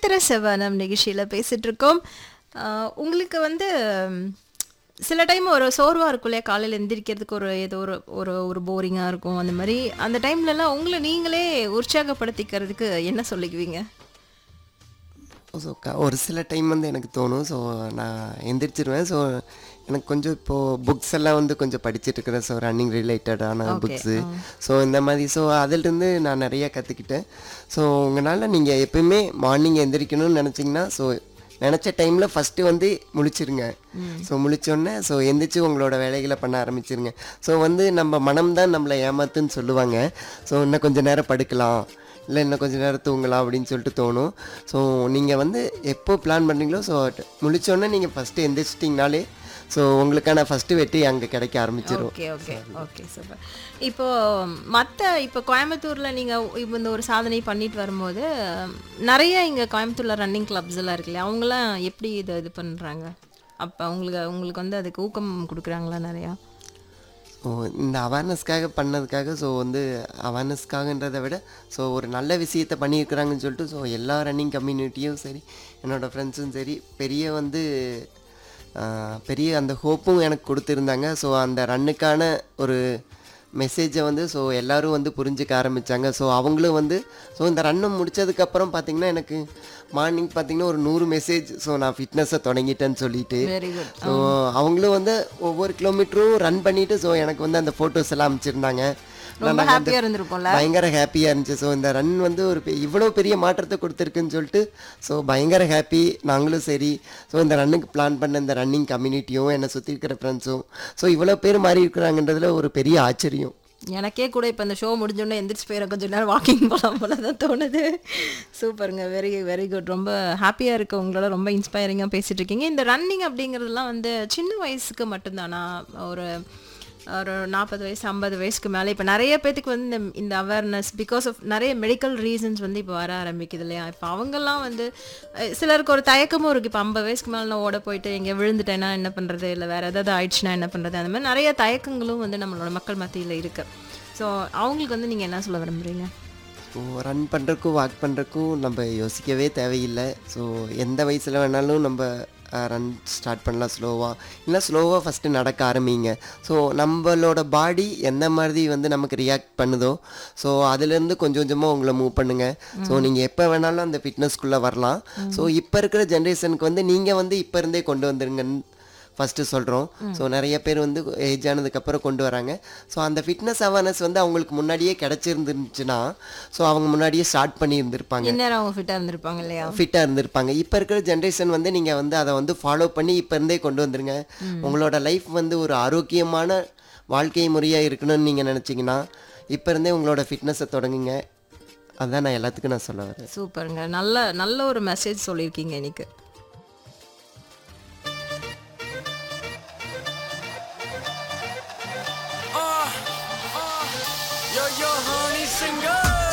நட்சத்திர செவனம் நிகழ்ச்சியில் பேசிட்டு இருக்கோம் ஆஹ் உங்களுக்கு வந்து ம், சில டைம் ஒரு சோர்வாக இருக்கும் இல்லையா காலையில் எந்திரிக்கிறதுக்கு ஒரு ஏதோ ஒரு ஒரு ஒரு போரிங்காக இருக்கும் அந்த மாதிரி அந்த டைம்லலாம் உங்களை நீங்களே உற்சாகப்படுத்திக்கிறதுக்கு என்ன சொல்லிக்குவீங்க ஸோ ஒரு சில டைம் வந்து எனக்கு தோணும் ஸோ நான் எந்திரிச்சிருவேன் ஸோ எனக்கு கொஞ்சம் இப்போது புக்ஸ் எல்லாம் வந்து கொஞ்சம் படிச்சுட்டு இருக்கிறேன் ஸோ ரன்னிங் ரிலேட்டடான புக்ஸு ஸோ இந்த மாதிரி ஸோ அதிலிருந்து நான் நிறைய கற்றுக்கிட்டேன் ஸோ உங்களால் நீங்கள் எப்பயுமே மார்னிங் எந்திரிக்கணும்னு நினச்சிங்கன்னா ஸோ நினச்ச டைமில் ஃபஸ்ட்டு வந்து முழிச்சிருங்க ஸோ முழிச்சோடனே ஸோ எந்திரிச்சு உங்களோட வேலைகளை பண்ண ஆரம்பிச்சிருங்க ஸோ வந்து நம்ம மனம் தான் நம்மளை ஏமாத்துன்னு சொல்லுவாங்க ஸோ இன்னும் கொஞ்சம் நேரம் படுக்கலாம் இல்லை இன்னும் கொஞ்சம் நேரம் தூங்கலாம் அப்படின்னு சொல்லிட்டு தோணும் ஸோ நீங்கள் வந்து எப்போ பிளான் பண்ணுறீங்களோ ஸோ முழிச்சோடனே நீங்கள் ஃபஸ்ட்டு எந்திரிச்சிட்டிங்கனாலே ஸோ உங்களுக்கான ஃபஸ்ட்டு வெற்றி அங்கே கிடைக்க ஆரம்பிச்சிடும் ஓகே ஓகே ஓகே சூப்பர் இப்போ மற்ற இப்போ கோயம்புத்தூர்ல நீங்க இப்போ இந்த ஒரு சாதனை பண்ணிட்டு வரும்போது நிறைய இங்க கோயம்புத்தூர்ல ரன்னிங் கிளப்ஸ் எல்லாம் இருக்கு இல்லையா அவங்களாம் எப்படி இதை இது பண்றாங்க அப்ப உங்களுக்கு உங்களுக்கு வந்து அதுக்கு ஊக்கம் கொடுக்குறாங்களா நிறையா ஸோ இந்த அவேர்னஸ்க்காக பண்ணதுக்காக ஸோ வந்து அவேர்னஸ்க்காகன்றதை விட ஸோ ஒரு நல்ல விஷயத்தை பண்ணியிருக்கிறாங்கன்னு சொல்லிட்டு ஸோ எல்லா ரன்னிங் கம்யூனிட்டியும் சரி என்னோடய ஃப்ரெண்ட்ஸும் சரி பெரிய வந்து ஆஹ், பெரிய அந்த ஹோப்பும் எனக்கு கொடுத்துருந்தாங்க ஸோ அந்த ரன்னுக்கான ஒரு மெசேஜை வந்து ஸோ எல்லாரும் வந்து புரிஞ்சுக்க ஆரம்பித்தாங்க ஸோ அவங்களும் வந்து ஸோ இந்த ரன்னை முடிச்சதுக்கப்புறம் பார்த்தீங்கன்னா எனக்கு மார்னிங் பார்த்தீங்கன்னா ஒரு நூறு மெசேஜ் ஸோ நான் ஃபிட்னஸை தொடங்கிட்டேன்னு சொல்லிட்டு வெரி குட் ஸோ அவங்களும் வந்து ஒவ்வொரு கிலோமீட்டரும் ரன் பண்ணிட்டு ஸோ எனக்கு வந்து அந்த ஃபோட்டோஸ் எல்லாம் அமைச்சிருந்தாங்க ரொம்ப ஹாப்பியா இருந்திருக்கும்ல பயங்கர ஹாப்பியாக இருந்துச்சு ஸோ இந்த ரன் வந்து ஒரு பெ- இவ்வளோ பெரிய மாற்றத்தை கொடுத்துருக்குன்னு சொல்லிட்டு ஸோ பயங்கர ஹாப்பி நாங்களும் சரி ஸோ இந்த ரன்னுக்கு பிளான் பண்ண இந்த ரன்னிங் கம்யூனிட்டியும் என்னை சுற்றி இருக்கிற ஃப்ரெண்ட்ஸும் ஸோ இவ்வளோ பேர் மாறி இருக்கிறாங்கன்றதுல ஒரு பெரிய ஆச்சரியம் எனக்கே கூட இப்போ இந்த ஷோ முடிஞ்சோடனே எந்திரிச்சு போயிட கொஞ்சம் நேரம் வாக்கிங் போகலாம் போல தான் தோணுது சூப்பருங்க வெரி வெரி குட் ரொம்ப ஹாப்பியாக இருக்கு உங்களோட ரொம்ப இன்ஸ்பைரிங்காக பேசிட்டு இருக்கீங்க இந்த ரன்னிங் அப்படிங்கிறதுலாம் வந்து சின்ன வயசுக்கு மட்டும்தானா ஒரு ஒரு நாற்பது வயசு ஐம்பது வயசுக்கு மேலே இப்போ நிறைய பேத்துக்கு வந்து இந்த இந்த அவேர்னஸ் பிகாஸ் ஆஃப் நிறைய மெடிக்கல் ரீசன்ஸ் வந்து இப்போ வர ஆரம்பிக்குது இல்லையா இப்போ அவங்கெல்லாம் வந்து அஹ், சிலருக்கு ஒரு தயக்கமும் இருக்குது இப்போ ஐம்பது வயசுக்கு மேலே நான் ஓட போயிட்டு எங்கே விழுந்துட்டேன்னா என்ன பண்ணுறது இல்லை வேறு ஏதாவது ஆயிடுச்சுன்னா என்ன பண்ணுறது அந்த மாதிரி நிறைய தயக்கங்களும் வந்து நம்மளோட மக்கள் மத்தியில் இருக்குது ஸோ அவங்களுக்கு வந்து நீங்கள் என்ன சொல்ல விரும்புறீங்க ஸோ ரன் பண்ணுறக்கும் வாக் பண்ணுறக்கும் நம்ம யோசிக்கவே தேவையில்லை ஸோ எந்த வயசில் வேணாலும் நம்ம ரன் ஸ்டார்ட் பண்ணலாம் ஸ்லோவாக இல்லை ஸ்லோவாக ஃபஸ்ட்டு நடக்க ஆரம்பிங்க ஸோ நம்மளோட பாடி எந்த மாதிரி வந்து நமக்கு ரியாக்ட் பண்ணுதோ ஸோ அதுலேருந்து கொஞ்சம் கொஞ்சமாக உங்களை மூவ் பண்ணுங்கள் ஸோ நீங்கள் எப்போ வேணாலும் அந்த ஃபிட்னஸ்க்குள்ளே வரலாம் ஸோ இப்போ இருக்கிற ஜென்ரேஷனுக்கு வந்து நீங்கள் வந்து இப்போ இருந்தே கொண்டு வந்துருங்கன்னு ஃபஸ்ட்டு சொல்கிறோம் ஸோ நிறைய பேர் வந்து ஏஜ் ஆனதுக்கப்புறம் கொண்டு வராங்க ஸோ அந்த ஃபிட்னஸ் அவேர்னஸ் வந்து அவங்களுக்கு முன்னாடியே கிடச்சிருந்துருந்துச்சுன்னா ஸோ அவங்க முன்னாடியே ஸ்டார்ட் பண்ணி இருந்திருப்பாங்க இந்நேரம் அவங்க ஃபிட்டாக இருந்திருப்பாங்க இல்லையா ஃபிட்டாக இருந்திருப்பாங்க இப்போ இருக்கிற ஜென்ரேஷன் வந்து நீங்கள் வந்து அதை வந்து ஃபாலோ பண்ணி இப்போ இருந்தே கொண்டு வந்துருங்க உங்களோட லைஃப் வந்து ஒரு ஆரோக்கியமான வாழ்க்கை முறையாக இருக்கணும்னு நீங்கள் நினச்சிங்கன்னா இப்போ இருந்தே உங்களோட ஃபிட்னஸை தொடங்குங்க அதுதான் நான் எல்லாத்துக்கும் நான் சொல்ல வரேன் சூப்பருங்க நல்ல நல்ல ஒரு மெசேஜ் சொல்லியிருக்கீங்க இன்னைக்கு Yo, yo, honey, singer.